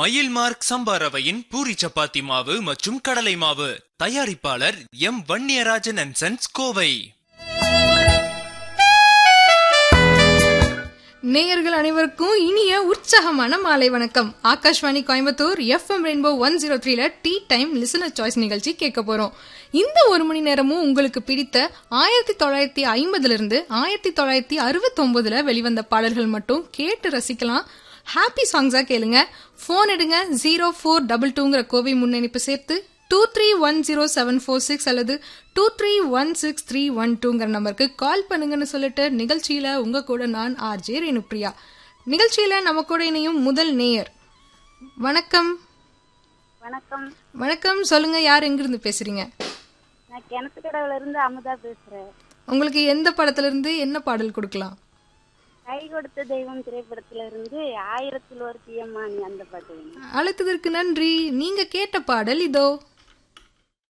மயில் மார்க் சம்பா ரவையின் பூரி சப்பாத்தி மாவு மற்றும் கடலை மாவு தயாரிப்பாளர் M Vanniyarajan and sons Kovai நேயர்கள் அனைவருக்கும் இனிய உற்சாகமான மாலை வணக்கம் Akashvani Coimbatore FM rainbow one zero த்ரீல டீ டைம் லிசனர் சாய்ஸ் நிகழ்ச்சி கேட்க போறோம் இந்த ஒரு மணி நேரமும் உங்களுக்கு பிடித்த ஆயிரத்தி தொள்ளாயிரத்தி ஐம்பதுல இருந்து ஆயிரத்தி தொள்ளாயிரத்தி அறுபத்தி ஒன்பதுல வெளிவந்த பாடல்கள் மட்டும் கேட்டு ரசிக்கலாம் ஹாப்பி சாங்ஸா கேளுங்க போன் எடுங்க ஜீரோ ஃபோர் டபுள் டூங்கிற கோவை முன்னணிப்பு சேர்த்து two three one zero seven four six அல்லது two three one six three one டூங்கிற நம்பருக்கு கால் பண்ணுங்கன்னு சொல்லிட்டு நிகழ்ச்சியில உங்க கூட நான் ஆர்ஜே ரேணுப்ரியா நிகழ்ச்சியில நம்ம கூட இணையும் முதல் நேயர் வணக்கம் வணக்கம் வணக்கம் சொல்லுங்க யார் எங்கிருந்து பேசுறீங்க நான் கிணத்துக்கடவுல இருந்து அமுதா பேசுறேன் உங்களுக்கு எந்த படத்துல இருந்து என்ன பாடல் கொடுக்கலாம் கை கொடுத்த தெய்வம் திரைப்படத்துல இருந்து ஆயிரத்தில் ஒரு பியம்மா நீ அந்த பாட்டு வேணும் அழைத்ததற்கு நன்றி நீங்க கேட்ட பாடல் இதோ